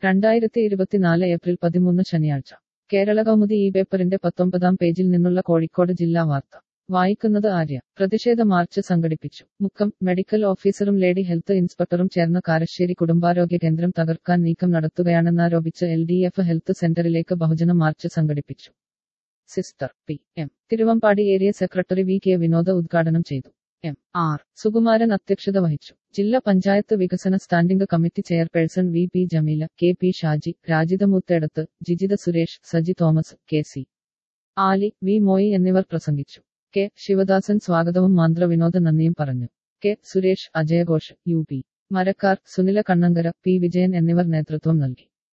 രണ്ടായിരത്തി ഇരുപത്തിനാല് ഏപ്രിൽ പതിമൂന്ന് ശനിയാഴ്ച കേരള കൗമുദി ഈ പേപ്പറിന്റെ പത്തൊമ്പതാം പേജിൽ നിന്നുള്ള കോഴിക്കോട് ജില്ലാ വാർത്ത വായിക്കുന്നത് ആര്യ പ്രതിഷേധ മാർച്ച് സംഘടിപ്പിച്ചു മുക്കം മെഡിക്കൽ ഓഫീസറും ലേഡി ഹെൽത്ത് ഇൻസ്പെക്ടറും ചേർന്ന് കാരശ്ശേരി കുടുംബാരോഗ്യ കേന്ദ്രം തകർക്കാൻ നീക്കം നടത്തുകയാണെന്നാരോപിച്ച് എൽ ഡി എഫ് ഹെൽത്ത് സെന്ററിലേക്ക് ബഹുജന മാർച്ച് സംഘടിപ്പിച്ചു സിസ്റ്റർ P M Thiruvambadi area secretary V K Vinoda ഉദ്ഘാടനം ചെയ്തു എം ആർ സുകുമാരൻ അധ്യക്ഷത വഹിച്ചു ജില്ലാ പഞ്ചായത്ത് വികസന standing committee chairperson V P Jameela K P Shaji Rajithamoothedath Jijitha Suresh Saji Thomas K C Ali V Moyi എന്നിവർ പ്രസംഗിച്ചു കെ ശിവദാസൻ സ്വാഗതവും മാന്ത്ര വിനോദ നന്ദിയും പറഞ്ഞു കെ സുരേഷ് അജയഘോഷ് U P Marakkar Sunila Kannankara P Vijayan എന്നിവർ നേതൃത്വം നൽകി